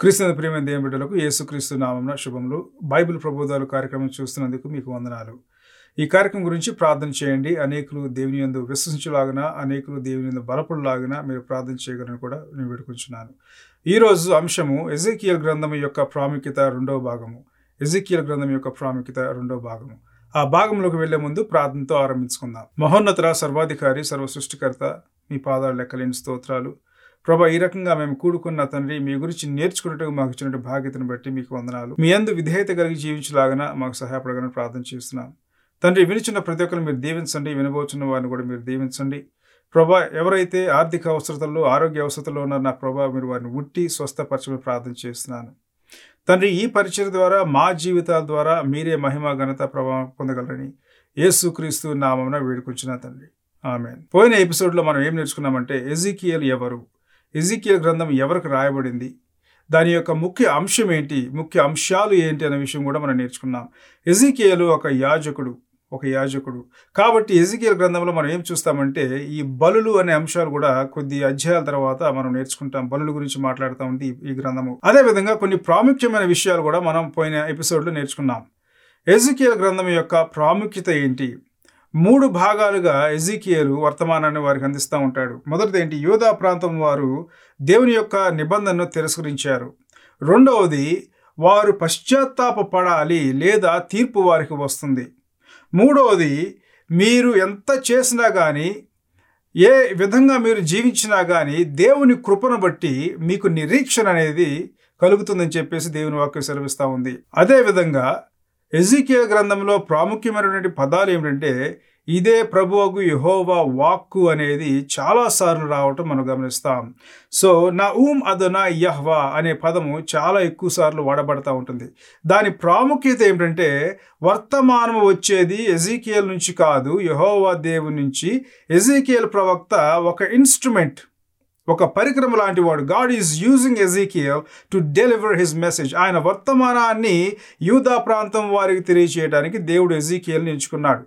క్రీస్తు ప్రియమైన దేవుని బిడ్డలకు యేసుక్రీస్తు నామమున శుభములు బైబిల్ ప్రబోధాలు కార్యక్రమం చూస్తున్నందుకు మీకు వందనాలు ఈ కార్యక్రమం గురించి ప్రార్థన చేయండి అనేకులు దేవుని యందు విశ్వసించలాగిన అనేకులు దేవుని యందు బలపడలాగిన మీరు ప్రార్థన చేయగలని కూడా నేను వేడుకుంటున్నాను ఈరోజు అంశము ఎజెకియల్ గ్రంథం యొక్క ప్రాముఖ్యత రెండవ భాగము ఎజెకియల్ గ్రంథం యొక్క ప్రాముఖ్యత రెండవ భాగము ఆ భాగంలోకి వెళ్లే ముందు ప్రార్థనతో ఆరంభించుకుందాం మహోన్నతర సర్వాధికారి సర్వ సృష్టికర్త మీ పాదాలు లెక్కలేని స్తోత్రాలు ప్రభా ఈ రకంగా మేము కూడుకున్న తండ్రి మీ గురించి నేర్చుకున్నట్టుగా మాకు ఇచ్చిన బాధ్యతను బట్టి మీకు వందనాలు మీ అందు విధేయత కలిగి జీవించలాగన మాకు సహాయపడగలని ప్రార్థన చేస్తున్నాం తండ్రి వినిచిన ప్రతి ఒక్కరు మీరు దీవించండి వినబోచున్న వారిని కూడా మీరు దీవించండి ప్రభా ఎవరైతే ఆర్థిక అవసరతల్లో ఆరోగ్య అవసరతల్లో ఉన్నారో నా ప్రభా మీరు వారిని ఉట్టి స్వస్థపరచమని ప్రార్థన చేస్తున్నాను తండ్రి ఈ పరిచయ ద్వారా మా జీవితాల ద్వారా మీరే మహిమ ఘనత ప్రభావం పొందగలరని యేసుక్రీస్తు నామమున వేడుకుంటున్నా తండ్రి ఆమె పోయిన ఎపిసోడ్లో మనం ఏం నేర్చుకున్నామంటే ఎజికియల్ ఎవరు ఎజికియల్ గ్రంథం ఎవరికి రాయబడింది దాని యొక్క ముఖ్య అంశం ఏంటి ముఖ్య అంశాలు ఏంటి అనే విషయం కూడా మనం నేర్చుకున్నాం ఎజికియలు ఒక యాజకుడు ఒక యాజకుడు కాబట్టి ఎజికియల్ గ్రంథంలో మనం ఏం చూస్తామంటే ఈ బలులు అనే అంశాలు కూడా కొద్ది అధ్యాయాల తర్వాత మనం నేర్చుకుంటాం బలుల గురించి మాట్లాడుతూ ఉంది ఈ గ్రంథము అదే విధంగా కొన్ని ప్రాముఖ్యమైన విషయాలు కూడా మనం పోయిన ఎపిసోడ్లో నేర్చుకున్నాం ఎజికియల్ గ్రంథం యొక్క ప్రాముఖ్యత ఏంటి మూడు భాగాలుగా ఎజికియలు వర్తమానాన్ని వారికి అందిస్తూ ఉంటాడు మొదటిది ఏంటి యోధా ప్రాంతం వారు దేవుని యొక్క నిబంధనను తిరస్కరించారు రెండవది వారు పశ్చాత్తాప పడాలి లేదా తీర్పు వారికి వస్తుంది మూడవది మీరు ఎంత చేసినా కానీ ఏ విధంగా మీరు జీవించినా కానీ దేవుని కృపను బట్టి మీకు నిరీక్షణ అనేది కలుగుతుందని చెప్పేసి దేవుని వాక్యం సెలవిస్తూ ఉంది అదేవిధంగా ఎజికియల్ గ్రంథంలో ప్రాముఖ్యమైనటువంటి పదాలు ఏమిటంటే ఇదే ప్రభువుకు యహోవా వాక్కు అనేది చాలాసార్లు రావటం మనం గమనిస్తాం సో నా ఊమ్ అదనా యహ్వా అనే పదము చాలా ఎక్కువ సార్లు వాడబడతా ఉంటుంది దాని ప్రాముఖ్యత ఏమిటంటే వర్తమానం వచ్చేది ఎజికియల్ నుంచి కాదు యహోవా దేవుని నుంచి ఎజికియల్ ప్రవక్త ఒక ఇన్స్ట్రుమెంట్ ఒక పరికరం లాంటి వాడు God is using Ezekiel to deliver his message ఆయన వర్తమానాన్ని యూదా ప్రాంతం వారికి తెలియచేయడానికి దేవుడు ఎజికియల్ని ఎంచుకున్నాడు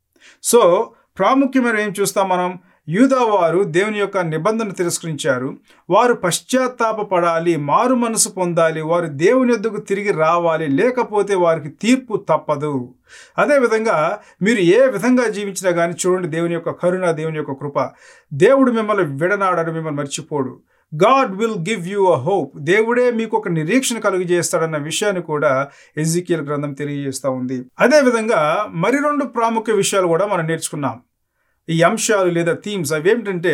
సో ప్రాముఖ్యమైన ఏం చూస్తాం మనం యూదా వారు దేవుని యొక్క నిబంధన తిరస్కరించారు వారు పశ్చాత్తాప పడాలి మారు మనసు పొందాలి వారు దేవుని ఎద్దుకు తిరిగి రావాలి లేకపోతే వారికి తీర్పు తప్పదు అదేవిధంగా మీరు ఏ విధంగా జీవించినా కానీ చూడండి దేవుని యొక్క కరుణ దేవుని యొక్క కృప దేవుడు మిమ్మల్ని విడనాడడు మిమ్మల్ని మర్చిపోడు God will give you a hope దేవుడే మీకు ఒక నిరీక్షణ కలుగజేస్తాడన్న విషయాన్ని కూడా ఎజికియల్ గ్రంథం తెలియజేస్తూ ఉంది అదేవిధంగా మరి రెండు ప్రాముఖ్య విషయాలు కూడా మనం నేర్చుకున్నాం ఈ అంశాలు లేదా థీమ్స్ అవి ఏమిటంటే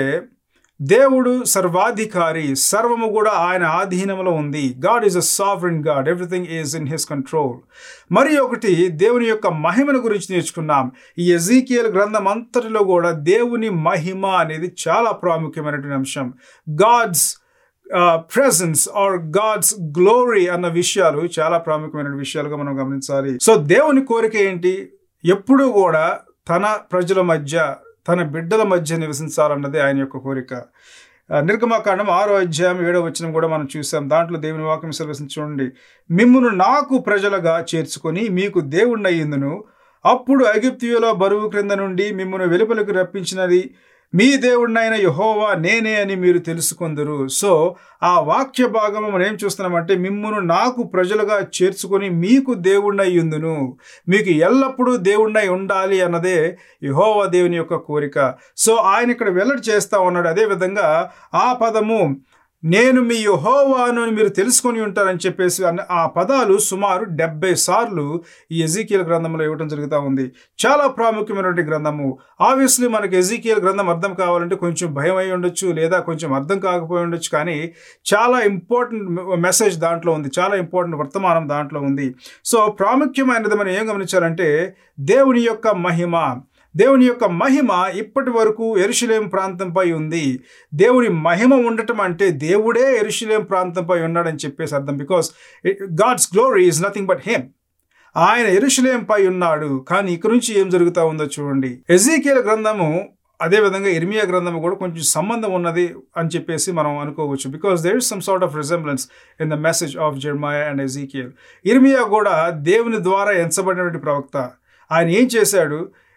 దేవుడు సర్వాధికారి సర్వము కూడా ఆయన ఆధీనంలో ఉంది God is a sovereign God everything is in his control మరి ఒకటి దేవుని యొక్క మహిమను గురించి నేర్చుకున్నాం ఈ ఎజీకియల్ గ్రంథం అంతటిలో కూడా దేవుని మహిమ అనేది చాలా ప్రాముఖ్యమైనటువంటి అంశం God's presence or God's glory అన్న విషయాలు చాలా ప్రాముఖ్యమైన విషయాలుగా మనం గమనించాలి సో దేవుని కోరిక ఏంటి ఎప్పుడూ కూడా తన ప్రజల మధ్య తన బిడ్డల మధ్య నివసించాలన్నదే ఆయన యొక్క కోరిక నిర్గమాకాండం ఆరో అధ్యాయం ఏడో వచ్చిన కూడా మనం చూసాం దాంట్లో దేవుని వాక్యం సెలవుసిన చూడండి మిమ్మును నాకు ప్రజలుగా చేర్చుకొని మీకు దేవుణ్ణయ్యిందును అప్పుడు ఐగుప్తియుల బరువు క్రింద నుండి మిమ్మల్ని వెలుపలకు రప్పించినది మీ దేవుడినైన యహోవా నేనే అని మీరు తెలుసుకుందరు సో ఆ వాక్య భాగము మనం ఏం చూస్తున్నామంటే మిమ్మును నాకు ప్రజలుగా చేర్చుకొని మీకు దేవుడినై ఉందును మీకు ఎల్లప్పుడూ దేవుడినై ఉండాలి అన్నదే యహోవా దేవుని యొక్క కోరిక సో ఆయన ఇక్కడ వెల్లడి చేస్తా ఉన్నాడు అదేవిధంగా ఆ పదము నేను మీ యహోవాను అని మీరు తెలుసుకొని ఉంటారని చెప్పేసి ఆ పదాలు సుమారు డెబ్బై సార్లు ఈ ఎజికియల్ గ్రంథంలో ఇవ్వడం జరుగుతూ ఉంది చాలా ప్రాముఖ్యమైనటువంటి గ్రంథము ఆబ్వియస్లీ మనకి ఎజికియల్ గ్రంథం అర్థం కావాలంటే కొంచెం భయం అయి ఉండొచ్చు లేదా కొంచెం అర్థం కాకపోయి ఉండొచ్చు కానీ చాలా ఇంపార్టెంట్ మెసేజ్ దాంట్లో ఉంది చాలా ఇంపార్టెంట్ వర్తమానం దాంట్లో ఉంది సో ప్రాముఖ్యమైనది మనం ఏం గమనించాలంటే దేవుని యొక్క మహిమ దేవుని యొక్క మహిమ ఇప్పటి వరకు ఎరుషులేం ప్రాంతంపై ఉంది దేవుని మహిమ ఉండటం అంటే దేవుడే ఎరుషులేం ప్రాంతంపై ఉన్నాడని చెప్పేసి అర్థం because God's glory is nothing but him ఆయన ఎరుషులేంపై ఉన్నాడు కానీ ఇక్కడ నుంచి ఏం జరుగుతూ ఉందో చూడండి ఎజీకేల గ్రంథము అదేవిధంగా ఇర్మియా గ్రంథము కూడా కొంచెం సంబంధం ఉన్నది అని చెప్పేసి మనం అనుకోవచ్చు because there is some sort of resemblance in the message of Jeremiah and Ezekiel ఇర్మియా కూడా దేవుని ద్వారా ఎంచబడినటువంటి ప్రవక్త ఆయన ఏం చేశాడు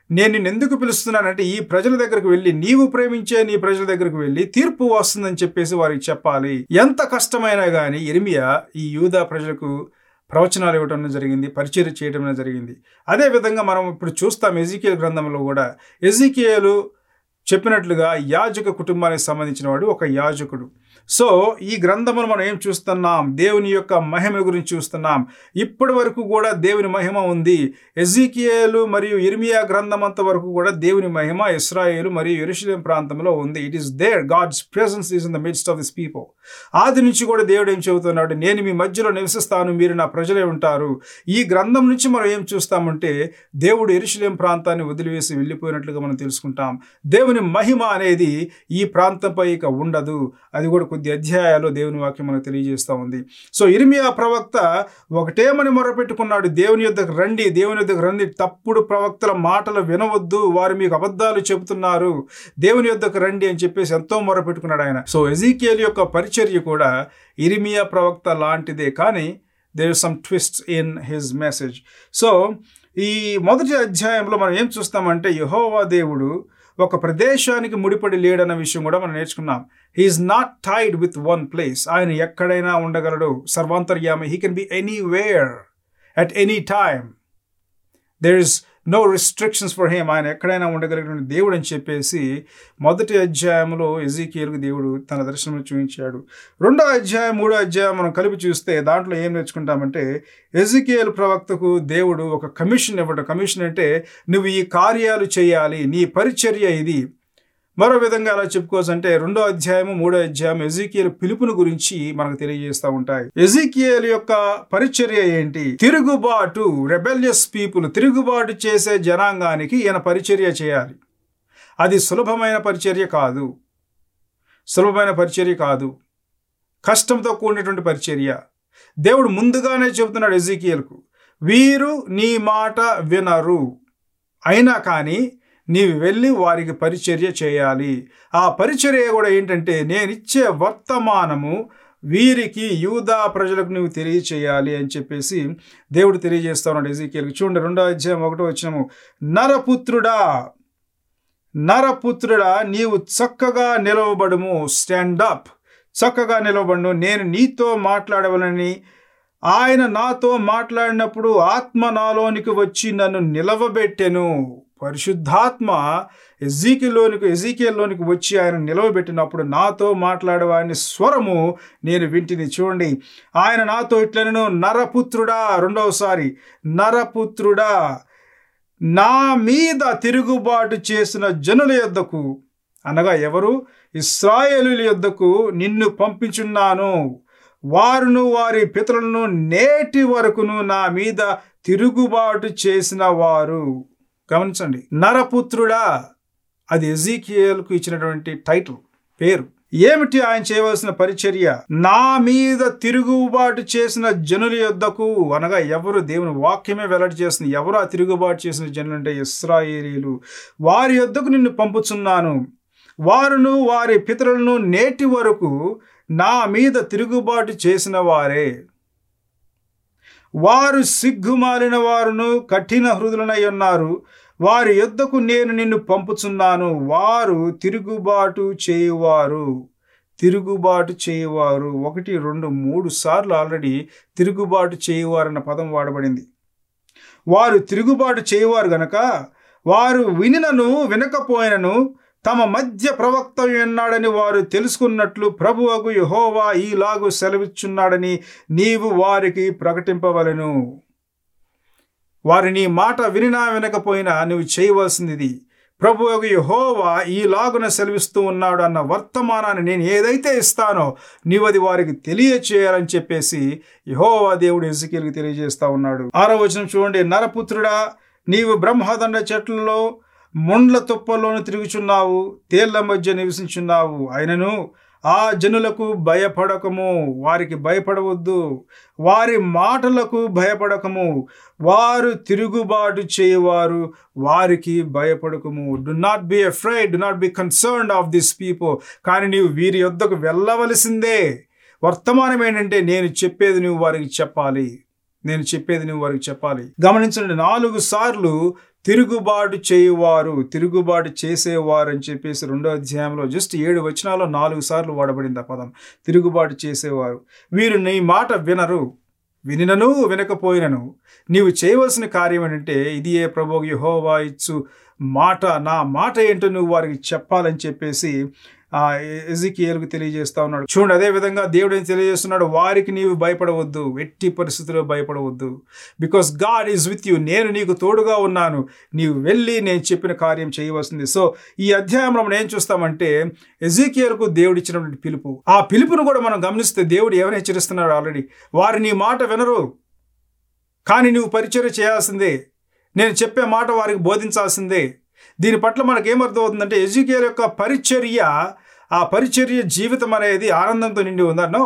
నేను నిన్ను ఎందుకు పిలుస్తున్నానంటే ఈ ప్రజల దగ్గరకు వెళ్ళి నీవు ప్రేమించే నీ ప్రజల దగ్గరకు వెళ్ళి తీర్పు వస్తుందని చెప్పేసి వారికి చెప్పాలి ఎంత కష్టమైనా కానీ ఇర్మియా ఈ యూదా ప్రజలకు ప్రవచనాలు ఇవ్వడం జరిగింది పరిచయం చేయడం జరిగింది అదేవిధంగా మనం ఇప్పుడు చూస్తాం ఎజికియల్ గ్రంథంలో కూడా ఎజికియలు చెప్పినట్లుగా యాజక కుటుంబానికి సంబంధించిన వాడు ఒక యాజకుడు సో ఈ గ్రంథమును మనం ఏం చూస్తున్నాం దేవుని యొక్క మహిమ గురించి చూస్తున్నాం ఇప్పటి వరకు కూడా దేవుని మహిమ ఉంది ఎజికియేలు మరియు ఇర్మియా గ్రంథం అంత వరకు కూడా దేవుని మహిమ ఇస్రాయేలు మరియు ఎరుషలేం ప్రాంతంలో ఉంది it is there God's presence is in the midst of this people ఆది నుంచి కూడా దేవుడు ఏం చెబుతున్నాడు నేను మీ మధ్యలో నివసిస్తాను మీరు నా ప్రజలే ఉంటారు ఈ గ్రంథం నుంచి మనం ఏం చూస్తామంటే దేవుడు ఎరుషలేం ప్రాంతాన్ని వదిలివేసి వెళ్ళిపోయినట్లుగా మనం తెలుసుకుంటాం దేవుని మహిమ అనేది ఈ ప్రాంతంపై ఇక ఉండదు అది కూడా కొద్ది అధ్యాయాల్లో దేవుని వాక్యం మనకు తెలియజేస్తూ ఉంది సో ఇర్మియా ప్రవక్త ఒకటేమని మొరపెట్టుకున్నాడు దేవుని యొద్దకు రండి దేవుని యొద్దకు రండి తప్పుడు ప్రవక్తల మాటలు వినవద్దు వారు మీకు అబద్ధాలు చెబుతున్నారు దేవుని యొద్దకు రండి అని చెప్పేసి ఎంతో మొరపెట్టుకున్నాడు ఆయన సో ఎజీకియల్ యొక్క పరిచర్య కూడా ఇరిమియా ప్రవక్త లాంటిదే కానీ there some twist in his message so ఈ మొదటి అధ్యాయంలో మనం ఏం చూస్తామంటే యహోవా దేవుడు ఒక ప్రదేశానికి ముడిపడి లేడన్న విషయం కూడా మనం నేర్చుకున్నాం he is not tied with one place ఆయన ఎక్కడైనా ఉండగలడు సర్వాంతర్యామి he can be anywhere at any time there is no restrictions for him ఆయన ఎక్కడైనా ఉండగలిగిన దేవుడు అని చెప్పేసి మొదటి అధ్యాయంలో ఎజీకియల్కి దేవుడు తన దర్శనం చూపించాడు రెండో అధ్యాయం మూడో అధ్యాయం మనం కలిపి చూస్తే దాంట్లో ఏం నేర్చుకుంటామంటే ఎజికియల్ ప్రవక్తకు దేవుడు ఒక కమిషన్ ఇవ్వడం కమిషన్ అంటే నువ్వు ఈ కార్యాలు చేయాలి నీ పరిచర్య ఇది మరో విధంగా అలా చెప్పుకోవచ్చు అంటే రెండో అధ్యాయము మూడో అధ్యాయం ఎజికియల్ పిలుపుని గురించి మనకు తెలియజేస్తూ ఉంటాయి ఎజికియల్ యొక్క పరిచర్య ఏంటి తిరుగుబాటు రెబెలియస్ పీపుల్ తిరుగుబాటు చేసే జనాంగానికి ఈయన పరిచర్య చేయాలి అది సులభమైన పరిచర్య కాదు సులభమైన పరిచర్య కాదు కష్టంతో కూడినటువంటి పరిచర్య దేవుడు ముందుగానే చెబుతున్నాడు ఎజికియల్కు వీరు నీ మాట వినరు అయినా కానీ నీవు వెళ్ళి వారికి పరిచర్య చేయాలి ఆ పరిచర్య కూడా ఏంటంటే నేను ఇచ్చే వర్తమానము వీరికి యూదా ప్రజలకు నువ్వు తెలియచేయాలి అని చెప్పేసి దేవుడు తెలియజేస్తా ఉన్నాడు ఎజికేల్కి చూడండి రెండో అధ్యాయం ఒకటో వచ్చినము నరపుత్రుడా నరపుత్రుడా నీవు చక్కగా నిలవబడుము స్టాండ్ అప్ చక్కగా నిలవబడు నేను నీతో మాట్లాడవలని ఆయన నాతో మాట్లాడినప్పుడు ఆత్మ నాలోనికి వచ్చి నన్ను నిలవబెట్టెను పరిశుద్ధాత్మ ఎజీకిలోనికి ఎజీకియల్లోనికి వచ్చి ఆయన నిలవబెట్టినప్పుడు నాతో మాట్లాడేవాని స్వరము నేను వింటిని చూడండి ఆయన నాతో ఇట్లనను నరపుత్రుడా రెండవసారి నరపుత్రుడా నా మీద తిరుగుబాటు చేసిన జనుల యొద్దకు అనగా ఎవరు ఇస్రాయేలుల యొద్దకు నిన్ను పంపించున్నాను వారును వారి పితరులను నేటి వరకును నా మీద తిరుగుబాటు చేసిన వారు గమనించండి నరపుత్రుడా అది ఎజీకియల్కు ఇచ్చినటువంటి టైటిల్ పేరు ఏమిటి ఆయన చేయవలసిన పరిచర్య నా మీద తిరుగుబాటు చేసిన జనుల యొద్దకు అనగా ఎవరు దేవుని వాక్యమే వెల్లడి చేస్తుంది ఎవరు ఆ తిరుగుబాటు చేసిన జనులు అంటే ఇస్రాయేలీలు వారి యొద్దకు నిన్ను పంపుచున్నాను వారును వారి పితరులను నేటి వరకు నా మీద తిరుగుబాటు చేసిన వారే వారు సిగ్గుమాలిన వారును కఠిన హృదులనై ఉన్నారు వారి యొద్దకు నేను నిన్ను పంపుచున్నాను వారు తిరుగుబాటు చేయువారు తిరుగుబాటు చేయువారు ఒకటి రెండు మూడు సార్లు ఆల్రెడీ తిరుగుబాటు చేయువారన్న పదం వాడబడింది వారు తిరుగుబాటు చేయువారు గనక వారు వినినను వినకపోయినను తమ మధ్య ప్రవక్త ఉన్నాడని వారు తెలుసుకున్నట్లు ప్రభువకు యహోవా ఈలాగు సెలవిచ్చున్నాడని నీవు వారికి ప్రకటింపవలను వారి నీ మాట వినినా వినకపోయినా నువ్వు చేయవలసింది ప్రభువకు యహోవా ఈలాగున సెలవిస్తూ ఉన్నాడు అన్న వర్తమానాన్ని నేను ఏదైతే ఇస్తానో నీవు అది వారికి తెలియచేయాలని చెప్పేసి యహోవా దేవుడు ఎజుకేల్కి తెలియజేస్తా ఉన్నాడు ఆరో వచనం చూడండి నరపుత్రుడా నీవు బ్రహ్మదండ చెట్లలో ముండ్ల తుప్పల్లోను తిరుగుచున్నావు తేళ్ల మధ్య నివసించున్నావు అయినను ఆ జనులకు భయపడకము వారికి భయపడవద్దు వారి మాటలకు భయపడకము వారు తిరుగుబాటు చేయవారు వారికి భయపడకము do not be afraid do not be concerned of this people కానీ నీవు వీరి యొద్దకు వెళ్ళవలసిందే వర్తమానం ఏంటంటే నేను చెప్పేది నువ్వు వారికి చెప్పాలి నేను చెప్పేది నువ్వు వారికి చెప్పాలి గమనించండి నాలుగు సార్లు తిరుగుబాటు చేయువారు తిరుగుబాటు చేసేవారు అని చెప్పేసి రెండో అధ్యాయంలో జస్ట్ ఏడు వచనాల్లో నాలుగు సార్లు వాడబడింది ఆ పదం తిరుగుబాటు చేసేవారు వీరు నీ మాట వినరు వినినను వినకపోయినను నీవు చేయవలసిన కార్యం ఏంటంటే ఇది ఏ ప్రభు యహోవా ఇచ్చు మాట నా మాట ఏంటో నువ్వు వారికి చెప్పాలని చెప్పేసి ఆ ఎజికియల్కు తెలియజేస్తా ఉన్నాడు చూడండి అదే విధంగా దేవుడు ఏం తెలియజేస్తున్నాడు వారికి నీవు భయపడవద్దు ఎట్టి పరిస్థితుల్లో భయపడవద్దు because God is with you నేను నీకు తోడుగా ఉన్నాను నీవు వెళ్ళి నేను చెప్పిన కార్యం చేయవలసింది సో ఈ అధ్యాయంలో మనం ఏం చూస్తామంటే ఎజికియల్కు దేవుడు ఇచ్చినటువంటి పిలుపు ఆ పిలుపును కూడా మనం గమనిస్తే దేవుడు ఏమని హెచ్చరిస్తున్నాడు ఆల్రెడీ వారి నీ మాట వినరు కానీ నువ్వు పరిచయం చేయాల్సిందే నేను చెప్పే మాట వారికి బోధించాల్సిందే దీని పట్ల మనకు ఏమర్థమవుతుందంటే ఎజ్యుకేర్ యొక్క పరిచర్య ఆ పరిచర్య జీవితం అనేది ఆనందంతో నిండి ఉందన్నో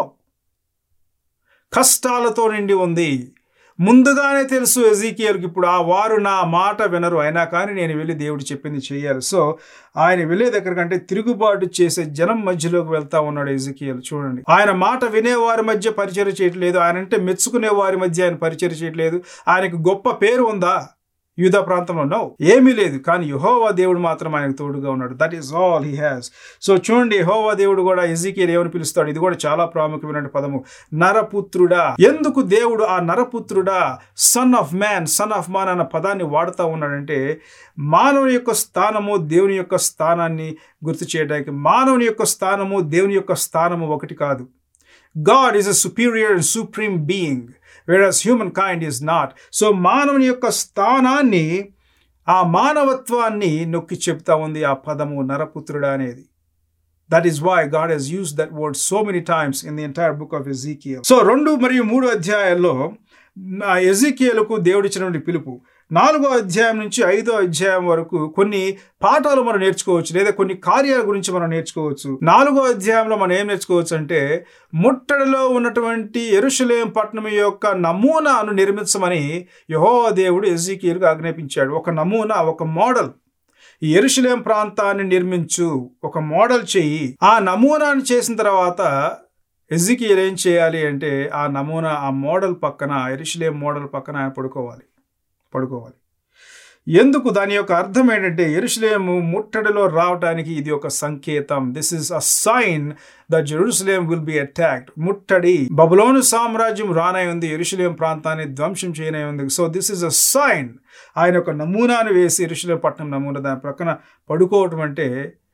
కష్టాలతో నిండి ఉంది ముందుగానే తెలుసు ఎజీకియల్కి ఇప్పుడు ఆ వారు నా మాట వినరు అయినా కానీ నేను వెళ్ళి దేవుడు చెప్పింది చేయాలి సో ఆయన వెళ్ళే దగ్గర కంటే తిరుగుబాటు చేసే జనం మధ్యలోకి వెళ్తా ఉన్నాడు ఎజీకియల్ చూడండి ఆయన మాట వినే వారి మధ్య పరిచయం చేయట్లేదు ఆయన అంటే మెచ్చుకునే వారి మధ్య ఆయన పరిచయం చేయట్లేదు ఆయనకు గొప్ప పేరు ఉందా యూదా ప్రాంతంలో నో ఏమీ లేదు కానీ యహోవా దేవుడు మాత్రం ఆయనకు తోడుగా ఉన్నాడు that is all he has so చూడండి యహోవా దేవుడు కూడా ఎజికేల్ ఏమని పిలుస్తాడు ఇది కూడా చాలా ప్రాముఖ్యమైన పదము నరపుత్రుడా ఎందుకు దేవుడు ఆ నరపుత్రుడా son of man son of man అన్న పదాన్ని వాడుతూ ఉన్నాడంటే మానవుని యొక్క స్థానము దేవుని యొక్క స్థానాన్ని గుర్తు చేయడానికి మానవుని యొక్క స్థానము దేవుని యొక్క స్థానము ఒకటి కాదు God is a superior and supreme being versus human kind is not so మానవుని యొక్క స్థానాన్ని ఆ మానవత్వాన్ని నొక్కి చెప్తా ఉంది ఆ పదము నరపుత్రుడా అనేది that is why God has use that word so many times in the entire book of Ezekiel so రెండు మరియు మూడు అధ్యాయాల్లో ఎజీకియలకు దేవుడిచ్చినటువంటి పిలుపు నాలుగో అధ్యాయం నుంచి ఐదో అధ్యాయం వరకు కొన్ని పాఠాలు మనం నేర్చుకోవచ్చు లేదా కొన్ని కార్యాల గురించి మనం నేర్చుకోవచ్చు నాలుగో అధ్యాయంలో మనం ఏం నేర్చుకోవచ్చు అంటే ముట్టడిలో ఉన్నటువంటి ఎరుషలేం పట్టణం యొక్క నమూనాను నిర్మించమని యహో దేవుడు ఎజీకియల్కు ఆజ్ఞాపించాడు ఒక నమూనా ఒక మోడల్ ఈ ఎరుషలేం ప్రాంతాన్ని నిర్మించు ఒక మోడల్ చెయ్యి ఆ నమూనాను చేసిన తర్వాత ఎజికియల్ ఏం చేయాలి అంటే ఆ నమూనా ఆ మోడల్ పక్కన ఎరుషలేం మోడల్ పక్కన ఆయన పడుకోవాలి పడుకోవాలి ఎందుకు దాని యొక్క అర్థం ఏంటంటే ఎరుషలేము ముట్టడిలో రావడానికి ఇది ఒక సంకేతం this is a sign the Jerusalem will be attacked ముట్టడి బబులోను సామ్రాజ్యం రానై ఉంది ఎరుషలేం ప్రాంతాన్ని ధ్వంసం చేయనై ఉంది so this is a sign ఆయన ఒక నమూనాను వేసి ఎరుషలేం పట్టణం నమూనా దాని ప్రక్కన పడుకోవటం అంటే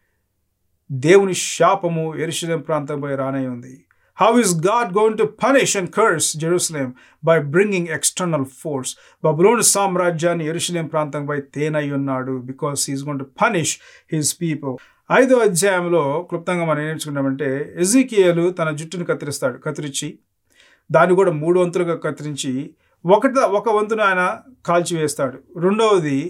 దేవుని శాపము ఎరుషలేం ప్రాంతంపై రానై ఉంది How is God going to punish and curse Jerusalem by bringing external force? బబులోని సామ్రాజ్యాన్ని ఎరుషలేం ప్రాంతంపై తేనై ఉన్నాడు because he's gone to punish his people ఐదో అధ్యాయంలో క్లుప్తంగా మనం ఏం నేర్చుకుంటామంటే ఎజికియలు తన జుట్టును కత్తిరిస్తాడు కత్తిరించి దాన్ని కూడా మూడు వంతులుగా కత్తిరించి ఒకటి ఒక వంతును ఆయన కాల్చివేస్తాడు రెండవది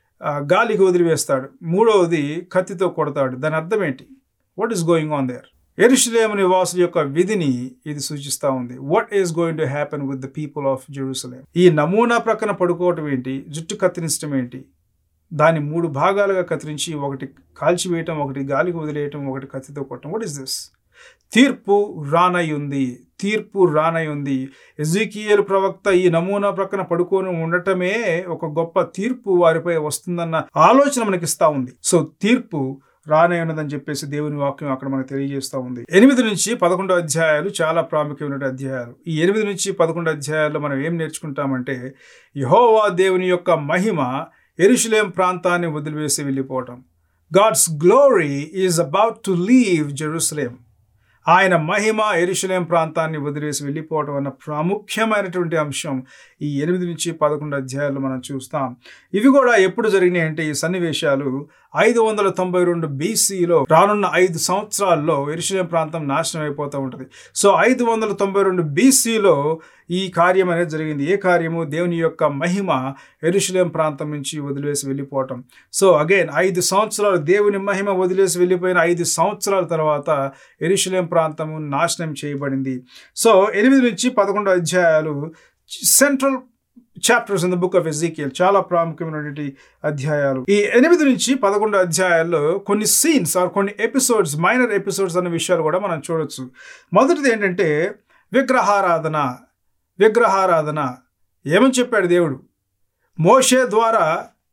గాలికి వదిలివేస్తాడు మూడవది కత్తితో కొడతాడు దాని అర్థం ఏంటి what is going on there ఎరుషలేము నివాసుల యొక్క విధిని ఇది సూచిస్తూ ఉంది what is going to happen with the people of Jerusalem ఈ నమూనా ప్రక్కన పడుకోవటం ఏంటి జుట్టు కత్తిరించడం ఏంటి దాన్ని మూడు భాగాలుగా కత్తిరించి ఒకటి కాల్చివేయటం ఒకటి గాలికి వదిలేయటం ఒకటి కత్తితో కొట్టడం వాట్ ఇస్ దిస్ తీర్పు రానై ఉంది తీర్పు రానై ఉంది ఎజికియల్ ప్రవక్త ఈ నమూనా ప్రక్కన పడుకొని ఉండటమే ఒక గొప్ప తీర్పు వారిపై వస్తుందన్న ఆలోచన మనకి ఇస్తా ఉంది సో తీర్పు రానే ఉన్నదని చెప్పేసి దేవుని వాక్యం అక్కడ మనకు తెలియజేస్తూ ఉంది ఎనిమిది నుంచి పదకొండు అధ్యాయాలు చాలా ప్రాముఖ్యమైన అధ్యాయాలు ఈ ఎనిమిది నుంచి పదకొండు అధ్యాయాల్లో మనం ఏం నేర్చుకుంటామంటే యహోవా దేవుని యొక్క మహిమ ఎరుషులేం ప్రాంతాన్ని వదిలివేసి వెళ్ళిపోవటం God's glory is about to leave Jerusalem ఆయన మహిమ ఎరుషులేం ప్రాంతాన్ని వదిలేసి వెళ్ళిపోవటం అన్న ప్రాముఖ్యమైనటువంటి అంశం ఈ ఎనిమిది నుంచి పదకొండు అధ్యాయాలు మనం చూస్తాం ఇవి కూడా ఎప్పుడు జరిగినాయి అంటే ఈ సన్నివేశాలు ఐదు వందల తొంభై రెండు బీసీలో రానున్న ఐదు సంవత్సరాల్లో ఎరుషులేం ప్రాంతం నాశనం అయిపోతూ ఉంటుంది సో ఐదు వందల తొంభై రెండు బీసీలో ఈ కార్యం అనేది జరిగింది ఏ కార్యము దేవుని యొక్క మహిమ ఎరుషులేం ప్రాంతం నుంచి వదిలేసి వెళ్ళిపోవటం సో అగైన్ ఐదు సంవత్సరాలు దేవుని మహిమ వదిలేసి వెళ్ళిపోయిన ఐదు సంవత్సరాల తర్వాత ఎరుషులేం ప్రాంతము నాశనం చేయబడింది సో ఎనిమిది నుంచి పదకొండు అధ్యాయాలు central chapters in the book of Ezekiel చాలా ప్రాముఖ్యమైనటువంటి అధ్యాయాలు ఈ ఎనిమిది నుంచి పదకొండు అధ్యాయాల్లో కొన్ని సీన్స్ ఆర్ కొన్ని ఎపిసోడ్స్ మైనర్ ఎపిసోడ్స్ అనే విషయాలు కూడా మనం చూడొచ్చు మొదటిది ఏంటంటే విగ్రహారాధన విగ్రహారాధన ఏమని చెప్పాడు దేవుడు మోషే ద్వారా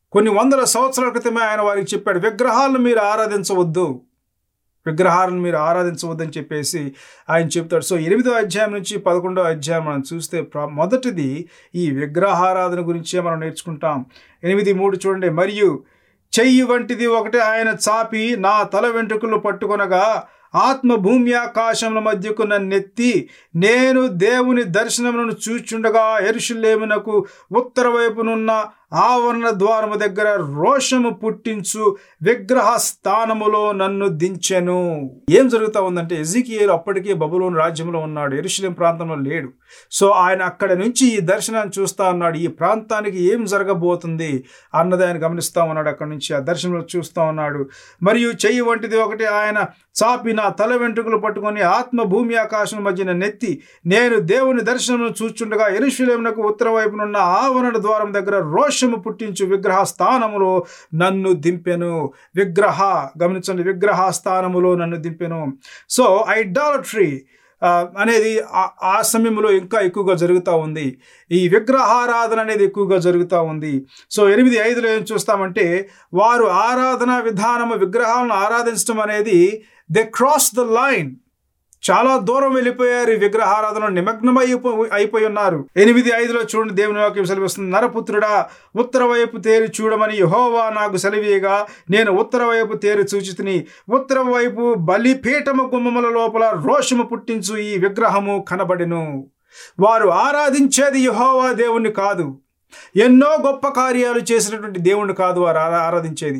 కొన్ని వందల సంవత్సరాల క్రితమే ఆయన వారికి చెప్పాడు విగ్రహాలను మీరు ఆరాధించవద్దు విగ్రహాలను మీరు ఆరాధించవద్దని చెప్పేసి ఆయన చెప్తాడు సో ఎనిమిదో అధ్యాయం నుంచి పదకొండో అధ్యాయం మనం చూస్తే ప్ర- మొదటిది ఈ విగ్రహారాధన గురించే మనం నేర్చుకుంటాం ఎనిమిది మూడు చూడండి మరియు చెయ్యి వంటిది ఒకటి ఆయన చాపి నా తల వెంట్రుకలు పట్టుకొనగా ఆత్మ భూమి ఆకాశముల మధ్యకు నన్నెత్తి నేను దేవుని దర్శనములను చూచుండగా ఎరుషులేమునకు ఉత్తర వైపునున్న ఆవరణ ద్వారము దగ్గర రోషము పుట్టించు విగ్రహ స్థానములో నన్ను దించెను ఏం జరుగుతా ఉందంటే ఎజికియేలు అప్పటికే బబులోని రాజ్యంలో ఉన్నాడు ఎరుషులేం ప్రాంతంలో లేడు సో ఆయన అక్కడ నుంచి ఈ దర్శనాన్ని చూస్తా ఉన్నాడు ఈ ప్రాంతానికి ఏం జరగబోతుంది అన్నది ఆయన గమనిస్తా ఉన్నాడు అక్కడ నుంచి ఆ దర్శనంలో చూస్తా ఉన్నాడు మరియు చెయ్యి వంటిది ఒకటి ఆయన చాపి నా తల వెంట్రుకలు పట్టుకొని ఆత్మ భూమి ఆకాశం మధ్యన నెత్తి నేను దేవుని దర్శనమును చూచుండగా ఎరుషులేమునకు ఉత్తర వైపునున్న ఆవరణ ద్వారం దగ్గర రోషము పుట్టించు విగ్రహ స్థానములో నన్ను దింపెను విగ్రహ గమనించండి విగ్రహ స్థానములో నన్ను దింపెను సో ఐడాలట్రీ అనేది ఆ- ఆ సమయంలో ఇంకా ఎక్కువగా జరుగుతూ ఉంది ఈ విగ్రహారాధన అనేది ఎక్కువగా జరుగుతూ ఉంది సో ఎనిమిది ఐదులో ఏం చూస్తామంటే వారు ఆరాధన విధానము విగ్రహాలను ఆరాధించడం అనేది దే క్రాస్ ద లైన్ చాలా దూరం వెళ్ళిపోయారు ఈ విగ్రహారాధన నిమగ్నమై అయిపోయి ఉన్నారు ఎనిమిది ఐదులో చూడండి దేవుని వాక్యం సెలవిస్తుంది నరపుత్రుడా ఉత్తర వైపు తేరి చూడమని యహోవా నాకు సెలవీయగా నేను ఉత్తర వైపు తేరి చూచితిని ఉత్తర వైపు బలిపీఠము గుమ్మముల లోపల రోషము పుట్టించు ఈ విగ్రహము కనబడెను వారు ఆరాధించేది యహోవా దేవుణ్ణి కాదు ఎన్నో గొప్ప కార్యాలు చేసినటువంటి దేవుణ్ణి కాదు వారు ఆరా- ఆరాధించేది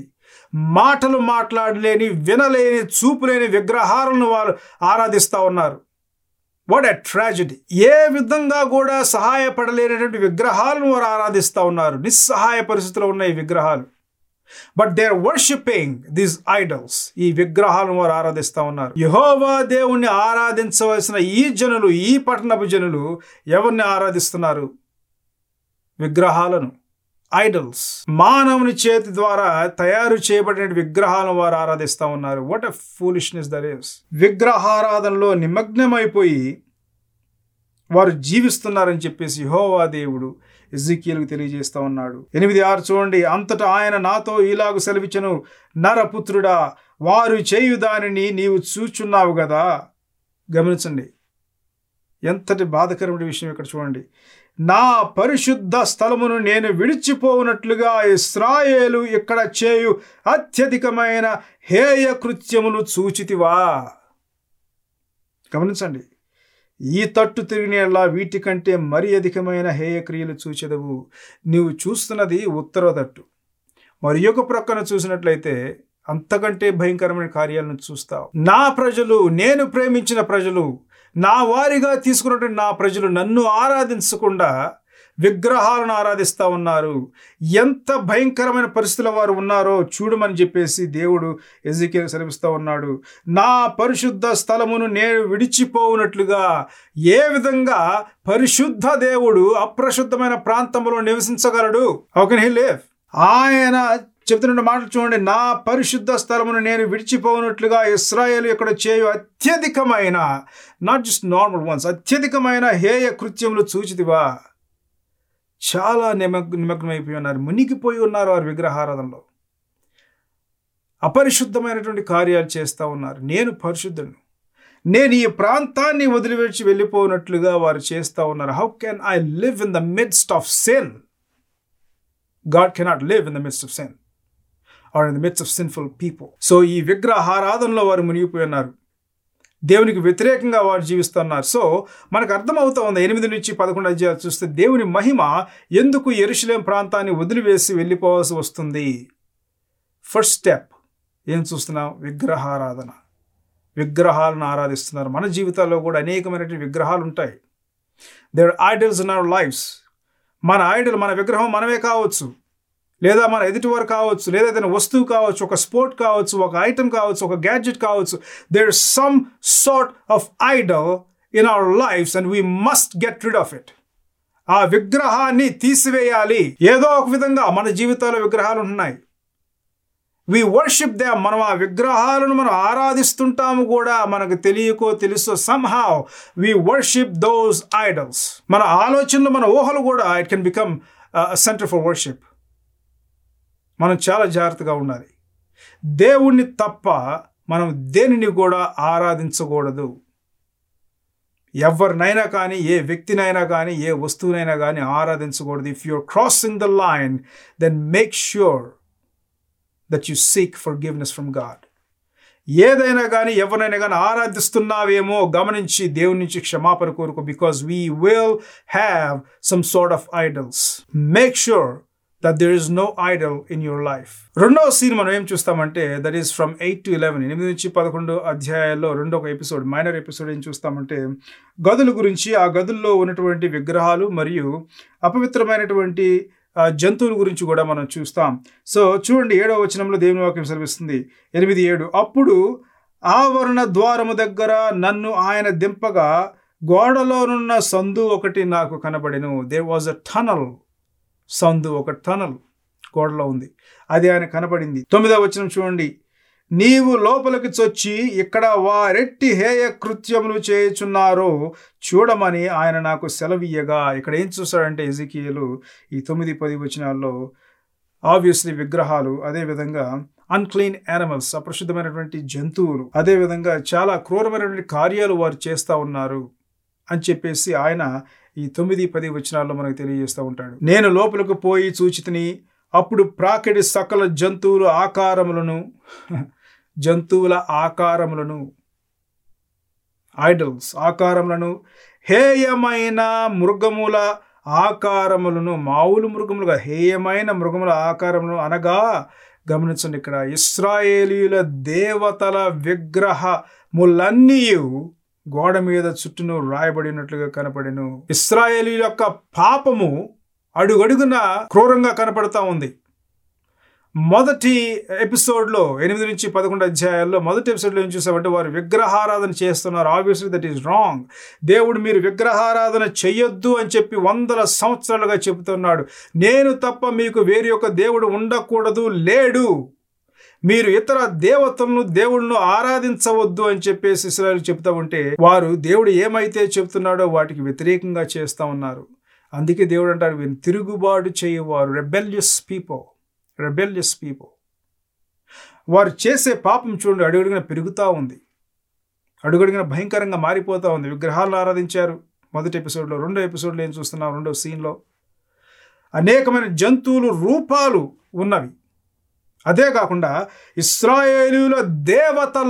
మాటలు మాట్లాడలేని వినలేని చూపులేని విగ్రహాలను వారు ఆరాధిస్తూ ఉన్నారు వాట్ ఎ ట్రాజడీ ఏ విధంగా కూడా సహాయపడలేనటువంటి విగ్రహాలను వారు ఆరాధిస్తూ ఉన్నారు నిస్సహాయ పరిస్థితిలో ఉన్న ఈ విగ్రహాలు but they are worshipping these idols ఈ విగ్రహాలను వారు ఆరాధిస్తూ ఉన్నారు యహోవా దేవుణ్ణి ఆరాధించవలసిన ఈ జనులు ఈ పట్టణపు జనులు ఎవరిని ఆరాధిస్తున్నారు విగ్రహాలను ఐడల్స్ మానవుని చేతి ద్వారా తయారు చేయబడిన విగ్రహాలను వారు ఆరాధిస్తూ ఉన్నారు what a foolishness there is విగ్రహారాధనలో నిమగ్నమైపోయి వారు జీవిస్తున్నారని చెప్పేసి యెహోవా దేవుడు ఎజ్జికీలకు తెలియజేస్తా ఉన్నాడు ఎనిమిది ఆరు చూడండి అంతటా ఆయన నాతో ఇలాగు సెలవిచ్చను నరపుత్రుడా వారు చేయు దానిని నీవు చూచున్నావు కదా గమనించండి ఎంతటి బాధకరమైన విషయం ఇక్కడ చూడండి నా పరిశుద్ధ స్థలమును నేను విడిచిపోవునట్లుగా ఇస్రాయేలు ఇక్కడ చేయు అత్యధికమైన హేయ కృత్యములు చూచితివా గమనించండి ఈ తట్టు తిరిగినేలా వీటికంటే మరి అధికమైన హేయ క్రియలు చూచెదవు నీవు చూస్తున్నది ఉత్తర తట్టు మరి యొక్క ప్రక్కన చూసినట్లయితే అంతకంటే భయంకరమైన కార్యాలను చూస్తావు నా ప్రజలు నేను ప్రేమించిన ప్రజలు నా వారిగా తీసుకున్నటువంటి నా ప్రజలు నన్ను ఆరాధించకుండా విగ్రహాలను ఆరాధిస్తూ ఉన్నారు ఎంత భయంకరమైన పరిస్థితుల వారు ఉన్నారో చూడమని చెప్పేసి దేవుడు ఎజికేల్ సెలవిస్తూ ఉన్నాడు నా పరిశుద్ధ స్థలమును నేను విడిచిపోవునట్లుగా ఏ విధంగా పరిశుద్ధ దేవుడు అప్రశుద్ధమైన ప్రాంతంలో నివసించగలడు హౌ కెన్ హీ లివ్ ఆయన చెప్తున్న మాటలు చూడండి నా పరిశుద్ధ స్థలమును నేను విడిచిపోనట్లుగా ఇస్రాయేల్ ఇక్కడ చేయు అత్యధికమైన నాట్ జస్ట్ నార్మల్ వన్స్ అత్యధికమైన హేయ కృత్యములు చూచితివా చాలా నిమగ్ నిమగ్నమైపోయి ఉన్నారు మునిగిపోయి ఉన్నారు వారి విగ్రహారాధనలో అపరిశుద్ధమైనటువంటి కార్యాలు చేస్తూ ఉన్నారు నేను పరిశుద్ధుడు నేను ఈ ప్రాంతాన్ని వదిలివేసి వెళ్ళిపోనట్లుగా వారు చేస్తూ ఉన్నారు how can I live in the midst of sin God cannot live in the midst of sin or in the midst of sinful people so ఈ విగ్రహారాధనలో వారు మునిగిపోయి ఉన్నారు దేవునికి వ్యతిరేకంగా వారు జీవిస్తున్నారు సో మనకు అర్థమవుతా ఉంది ఎనిమిది నుంచి పదకొండు అధ్యాయాలు చూస్తే దేవుని మహిమ ఎందుకు ఎరుషులేం ప్రాంతాన్ని వదిలివేసి వెళ్ళిపోవాల్సి వస్తుంది ఫస్ట్ స్టెప్ ఏం చూస్తున్నాం విగ్రహారాధన విగ్రహాలను ఆరాధిస్తున్నారు మన జీవితాల్లో కూడా అనేకమైనటువంటి విగ్రహాలు ఉంటాయి there idols in our lives మన ఐడల్ మన విగ్రహం మనమే కావచ్చు లేదా మన ఎదుటివారు కావచ్చు లేదా ఏదైనా వస్తువు కావచ్చు ఒక స్పోర్ట్ కావచ్చు ఒక ఐటమ్ కావచ్చు ఒక గ్యాడ్జెట్ కావచ్చు there some sort of idol in our lives and we must get rid of it ఆ విగ్రహాన్ని తీసివేయాలి ఏదో ఒక విధంగా మన జీవితాల్లో విగ్రహాలు ఉన్నాయి వి వర్షిప్ దే మనం ఆ విగ్రహాలను మనం ఆరాధిస్తుంటాము కూడా మనకు తెలియకో తెలుసో somehow we worship those idols మన ఆలోచనలు మన ఊహలు కూడా it can become centre for worship మనం చాలా జాగ్రత్తగా ఉండాలి దేవుణ్ణి తప్ప మనం దేనిని కూడా ఆరాధించకూడదు ఎవరినైనా కానీ ఏ వ్యక్తినైనా కానీ ఏ వస్తువునైనా కానీ ఆరాధించకూడదు if your crossing the line then make sure that you seek forgiveness from God ఏదైనా కానీ ఎవరినైనా కానీ ఆరాధిస్తున్నావేమో గమనించి దేవుని నుంచి క్షమాపణ కోరుకో because we will have some sort of idols make sure that there is no idol in your life రెండవ సీన్ మనం ఏం చూస్తామంటే that is from eight to eleven ఎనిమిది నుంచి పదకొండు అధ్యాయాల్లో రెండవ ఎపిసోడ్ మైనర్ ఎపిసోడ్ ఏం చూస్తామంటే గదుల గురించి ఆ గదుల్లో ఉన్నటువంటి విగ్రహాలు మరియు అపవిత్రమైనటువంటి జంతువుల గురించి కూడా మనం చూస్తాం సో చూడండి ఏడవ వచనంలో దేవుని వాక్యం సెలవిస్తుంది ఎనిమిది ఏడు అప్పుడు ఆవరణ ద్వారము దగ్గర నన్ను ఆయన దింపగా గోడలోనున్న సందు ఒకటి నాకు కనబడెను దేర్ వాజ్ అ టనల్ సందు ఒక టనల్ గోడలో ఉంది అది ఆయన కనబడింది తొమ్మిదవ వచనం చూడండి నీవు లోపలికి చొచ్చి ఇక్కడ వారెట్టి హేయ కృత్యములు చేయుచున్నారో చూడమని ఆయన నాకు సెలవీయగా ఇక్కడ ఏం చూస్తాడంటే ఎజికియలు ఈ తొమ్మిది పది వచనాల్లో ఆబ్వియస్లీ విగ్రహాలు అదేవిధంగా అన్క్లీన్ యానిమల్స్ అప్రశుద్ధమైనటువంటి జంతువులు అదేవిధంగా చాలా క్రూరమైనటువంటి కార్యాలు వారు చేస్తూ ఉన్నారు అని చెప్పేసి ఆయన ఈ తొమ్మిది పది వచనాల్లో మనకు తెలియజేస్తూ ఉంటాడు నేను లోపలికి పోయి చూచితిని అప్పుడు ప్రాకెడి సకల జంతువుల ఆకారములను జంతువుల ఆకారములను ఐడల్స్ ఆకారములను హేయమైన మృగముల ఆకారములను మామూలు మృగములుగా హేయమైన మృగముల ఆకారములను అనగా గమనించండి ఇక్కడ ఇస్రాయేలీల దేవతల విగ్రహములన్నీ గోడ మీద చుట్టూను రాయబడినట్లుగా కనపడెను ఇస్రాయేలీ యొక్క పాపము అడుగడుగున క్రూరంగా కనపడతా ఉంది మొదటి ఎపిసోడ్లో ఎనిమిది నుంచి పదకొండు అధ్యాయాల్లో మొదటి ఎపిసోడ్లో ఏం చూసామంటే వారు విగ్రహారాధన చేస్తున్నారు ఆబ్వియస్లీ దట్ ఈస్ రాంగ్ దేవుడు మీరు విగ్రహారాధన చెయ్యొద్దు అని చెప్పి వందల సంవత్సరాలుగా చెబుతున్నాడు నేను తప్ప మీకు వేరే యొక్క దేవుడు ఉండకూడదు లేడు మీరు ఇతర దేవతలను దేవుళ్ళను ఆరాధించవద్దు అని చెప్పేసి ఇస్రాయల్ చెప్తా ఉంటే వారు దేవుడు ఏమైతే చెప్తున్నాడో వాటికి వ్యతిరేకంగా చేస్తూ ఉన్నారు అందుకే దేవుడు అంటారు వీరు తిరుగుబాటు చేయవారు రెబెల్యస్ పీపుల్ రెబెల్యస్ పీపుల్ వారు చేసే పాపం చూడండి అడుగడుగున పెరుగుతూ ఉంది అడుగడుగున భయంకరంగా మారిపోతూ ఉంది విగ్రహాలను ఆరాధించారు మొదటి ఎపిసోడ్లో రెండో ఎపిసోడ్లో ఏం చూస్తున్నాం రెండో సీన్లో అనేకమైన జంతువులు రూపాలు ఉన్నవి అదే కాకుండా ఇస్రాయేలీల దేవతల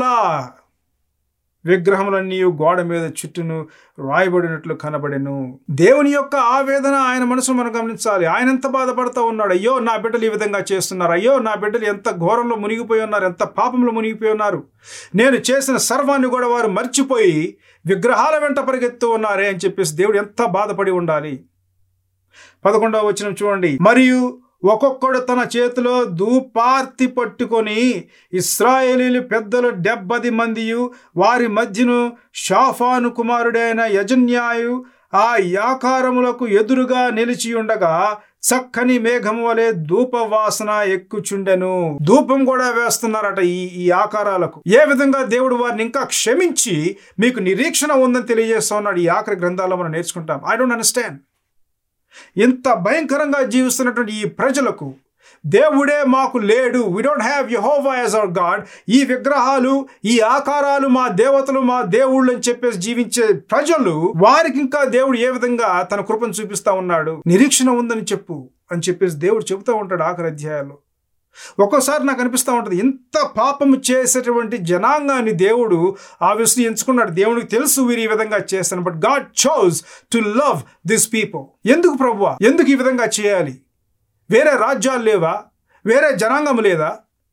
విగ్రహములన్నీ గోడ మీద చుట్టూను రాయబడినట్లు కనబడెను దేవుని యొక్క ఆవేదన ఆయన మనసు మనం గమనించాలి ఆయన ఎంత బాధపడతా ఉన్నాడు అయ్యో నా బిడ్డలు ఈ విధంగా చేస్తున్నారు అయ్యో నా బిడ్డలు ఎంత ఘోరంలో మునిగిపోయి ఉన్నారు ఎంత పాపంలో మునిగిపోయి ఉన్నారు నేను చేసిన సర్వాన్ని కూడా వారు మర్చిపోయి విగ్రహాల వెంట పరిగెత్తు ఉన్నారే అని చెప్పేసి దేవుడు ఎంత బాధపడి ఉండాలి పదకొండవ వచ్చిన చూడండి మరియు ఒక్కొక్కడు తన చేతిలో దూపార్తి పట్టుకొని ఇస్రాయేలీలు పెద్దలు డెబ్బది మందియు వారి మధ్యను షాఫాను కుమారుడైన యజన్యాయు ఆ యాకారములకు ఎదురుగా నిలిచి ఉండగా చక్కని మేఘము వలె ధూప వాసన ఎక్కుచుండెను ధూపం కూడా వేస్తున్నారట ఈ ఈ ఆకారాలకు ఏ విధంగా దేవుడు వారిని ఇంకా క్షమించి మీకు నిరీక్షణ ఉందని తెలియజేస్తా ఉన్నాడు ఈ ఆఖరి గ్రంథాల్లో మనం నేర్చుకుంటాం ఐ డోంట్ అండర్స్టాండ్ ఇంత భయంకరంగా జీవిస్తున్నటువంటి ఈ ప్రజలకు దేవుడే మాకు లేడు we don't have Jehovah as our God ఈ విగ్రహాలు ఈ ఆకారాలు మా దేవతలు మా దేవుళ్ళు అని చెప్పేసి జీవించే ప్రజలు వారికి ఇంకా దేవుడు ఏ విధంగా తన కృపను చూపిస్తా ఉన్నాడు నిరీక్షణ ఉందని చెప్పు అని చెప్పేసి దేవుడు చెబుతూ ఉంటాడు ఆఖరి అధ్యాయాల్లో ఒక్కోసారి నాకు అనిపిస్తూ ఉంటుంది ఇంత పాపం చేసేటువంటి జనాంగాన్ని దేవుడు ఆబ్వియస్లీ ఎంచుకున్నాడు దేవుడికి తెలుసు వీరు ఈ విధంగా చేస్తాను but God chose to love this people ఎందుకు ప్రభువా ఎందుకు ఈ విధంగా చేయాలి వేరే రాజ్యాలు లేవా వేరే జనాంగం లేదా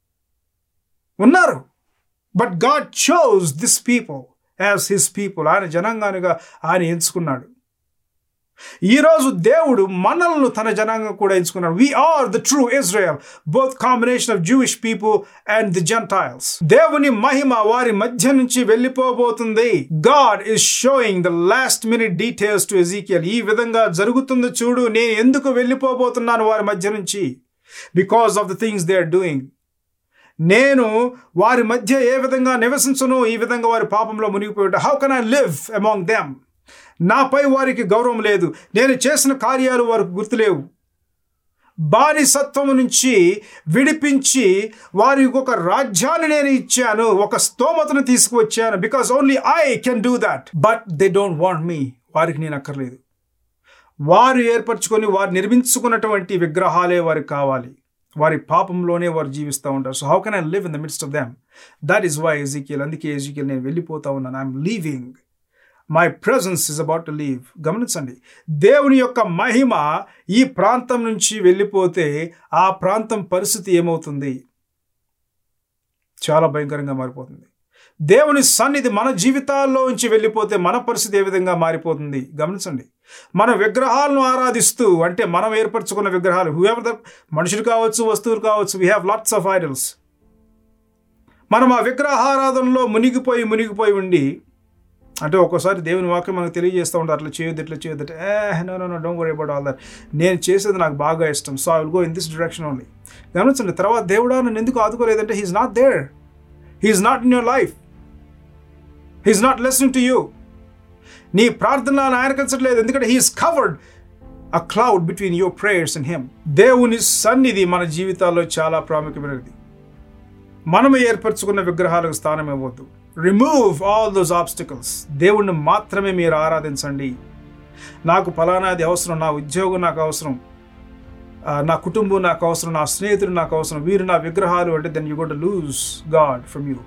ఉన్నారు but God chose this people as his people ఆయన జనాంగానిగా ఆయన ఎంచుకున్నాడు ఈరోజు దేవుడు మనల్ని తన జనాంగం కూడా ఎంచుకున్నాడు we are the true Israel both combination of Jewish people and the gentiles దేవుని మహిమ వారి మధ్య నుంచి వెళ్ళిపోబోతుంది God is showing the last minute details to Ezekiel ఈ విధంగా జరుగుతుంది చూడు నేను ఎందుకు వెళ్ళిపోబోతున్నాను వారి మధ్య నుంచి because of the things they are doing నేను వారి మధ్య ఏ విధంగా నివసించను ఈ విధంగా వారి పాపంలో మునిగిపోయి how can I live among them నాపై వారికి గౌరవం లేదు నేను చేసిన కార్యాలు వారికి గుర్తులేవు బానిసత్వం నుంచి విడిపించి వారికి ఒక రాజ్యాన్ని నేను ఇచ్చాను ఒక స్తోమతను తీసుకువచ్చాను because only I can do that but they don't want me వారికి నేను అక్కర్లేదు వారు ఏర్పరచుకొని వారు నిర్మించుకున్నటువంటి విగ్రహాలే వారికి కావాలి వారి పాపంలోనే వారు జీవిస్తూ ఉంటారు so how can I live in the midst of them that is why Ezekiel అందుకే ఎజికియల్ నేను వెళ్ళిపోతా ఉన్నాను I'm leaving my presence is about to leave గమనించండి దేవుని యొక్క మహిమ ఈ ప్రాంతం నుంచి వెళ్ళిపోతే ఆ ప్రాంతం పరిస్థితి ఏమవుతుంది చాలా భయంకరంగా మారిపోతుంది దేవుని సన్నిధి మన జీవితాల్లో నుంచి వెళ్ళిపోతే మన పరిస్థితి ఏ విధంగా మారిపోతుంది గమనించండి మన విగ్రహాలను ఆరాధిస్తూ అంటే మనం ఏర్పరచుకున్న విగ్రహాలు హూఎవర్ ద మనుషులు కావచ్చు వస్తువులు కావచ్చు we have lots of idols మనం ఆ విగ్రహారాధనలో మునిగిపోయి మునిగిపోయి ఉండి అంటే ఒక్కోసారి దేవుని వాక్యం మనకు తెలియజేస్తూ ఉంటారు అట్లా చేయొద్దు ఇట్లా చేయొద్దు ఏ no no no don't worry about all that నేను చేసేది నాకు బాగా ఇష్టం so I will go in this direction only గమనించండి తర్వాత దేవుడా నన్ను ఎందుకు ఆదుకోలేదంటే he's not there he's not in your life he's not listening to you నీ ప్రార్థన ఆయన కలిసట్లేదు ఎందుకంటే he's covered a cloud between your prayers and him దేవుని సన్నిధి మన జీవితాల్లో చాలా ప్రాముఖ్యమైనది మనము ఏర్పరచుకున్న విగ్రహాలకు స్థానం ఇవ్వద్దు రిమూవ్ ఆల్ దోస్ ఆబ్స్టికల్స్ దేవుణ్ణి మాత్రమే మీరు ఆరాధించండి నాకు ఫలానాది అవసరం నా ఉద్యోగం నాకు అవసరం నా కుటుంబం నాకు అవసరం నా స్నేహితుడు నాకు అవసరం వీరు నా విగ్రహాలు అంటే then you got lose God from you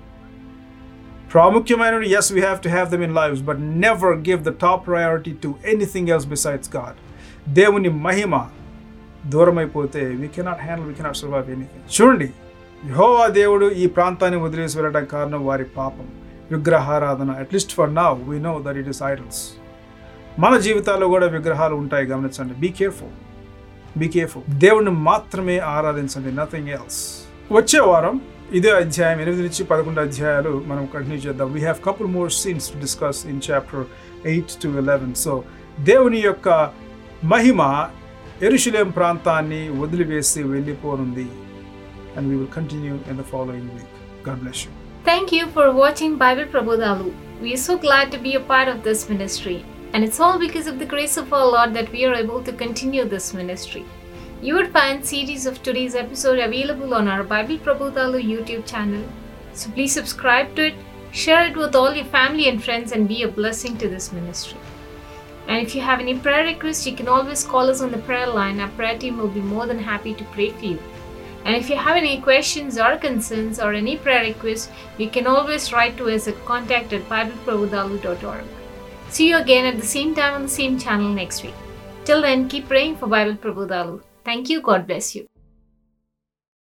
ప్రాముఖ్యమైనవి yes we have to have them in lives but never give the top priority to anything else besides God దేవుని మహిమ దూరం అయిపోతే we cannot handle we cannot survive anything చూడండి యహోవా దేవుడు ఈ ప్రాంతాన్ని వదిలేసి వెళ్ళడం కారణం వారి పాపం విగ్రహారాధన at least for now we know that it is idols మన జీవితాల్లో కూడా విగ్రహాలు ఉంటాయి గమనించండి బీ కేర్ఫుల్ బీ కేర్ఫుల్ దేవుణ్ణి మాత్రమే ఆరాధించండి నథింగ్ ఎల్స్ వచ్చే వారం ఇదే అధ్యాయం ఎనిమిది నుంచి పదకొండు అధ్యాయాలు మనం కంటిన్యూ చేద్దాం we have couple more scenes to discuss in chapter eight to eleven so దేవుని యొక్క మహిమ ఎరుషులేం ప్రాంతాన్ని వదిలివేసి వెళ్ళిపోనుంది and we will continue in the following week. God bless you. Thank you for watching Bible Prabodhalu. We are so glad to be a part of this ministry. And it's all because of the grace of our Lord that we are able to continue this ministry. You would find series of today's episode available on our Bible Prabodhalu YouTube channel. So please subscribe to it, share it with all your family and friends, and be a blessing to this ministry. And if you have any prayer requests, you can always call us on the prayer line. Our prayer team will be more than happy to pray for you. And if you have any questions or concerns or any prayer requests, you can always write to us at contact at bibleprabodhalu.org. See you again at the same time on the same channel next week. Till then, keep praying for Bible Prabodhalu. Thank you. God bless you.